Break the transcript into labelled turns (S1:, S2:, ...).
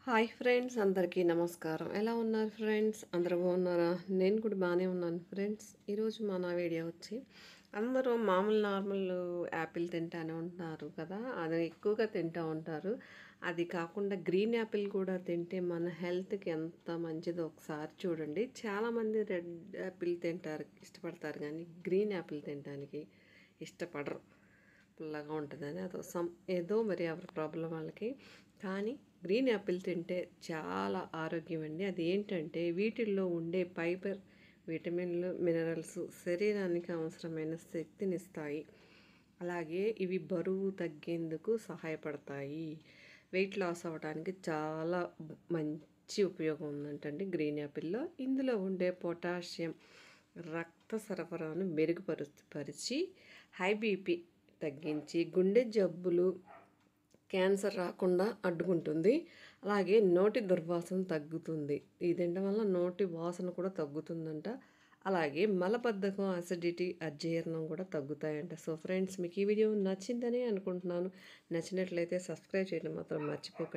S1: hi friends అందరికీ నమస్కారం ఎలా ఉన్నారు ఫ్రెండ్స్ అందరూ బాగున్నారా నేను కూడా బాగానే ఉన్నాను ఫ్రెండ్స్ ఈరోజు మన వీడియో వచ్చి అందరూ మామూలు నార్మల్ యాపిల్ తింటానే ఉంటున్నారు కదా అది ఎక్కువగా తింటూ ఉంటారు అది కాకుండా గ్రీన్ యాపిల్ కూడా తింటే మన హెల్త్కి ఎంత మంచిదో ఒకసారి చూడండి చాలామంది రెడ్ యాపిల్ తింటారు ఇష్టపడతారు కానీ గ్రీన్ యాపిల్ తినడానికి ఇష్టపడరు పుల్లగా ఉంటుందని అదో సమ్ ఏదో మరి ఎవరి ప్రాబ్లం వాళ్ళకి కానీ గ్రీన్ యాపిల్ తింటే చాలా ఆరోగ్యం అండి అది ఏంటంటే వీటిల్లో ఉండే ఫైబర్ విటమిన్లు మినరల్స్ శరీరానికి అవసరమైన శక్తినిస్తాయి అలాగే ఇవి బరువు తగ్గేందుకు సహాయపడతాయి వెయిట్ లాస్ అవ్వడానికి చాలా మంచి ఉపయోగం ఉందంటండి గ్రీన్ యాపిల్లో ఇందులో ఉండే పొటాషియం రక్త సరఫరాను మెరుగుపరు పరిచి హై బీపీ తగ్గించి గుండె జబ్బులు క్యాన్సర్ రాకుండా అడ్డుకుంటుంది అలాగే నోటి దుర్వాసన తగ్గుతుంది ఇది తినడం వల్ల నోటి వాసన కూడా తగ్గుతుందంట అలాగే మలబద్ధకం అసిడిటీ అజీర్ణం కూడా తగ్గుతాయంట సో ఫ్రెండ్స్ మీకు ఈ వీడియో నచ్చిందని అనుకుంటున్నాను నచ్చినట్లయితే సబ్స్క్రైబ్ చేయడం మాత్రం మర్చిపోకండి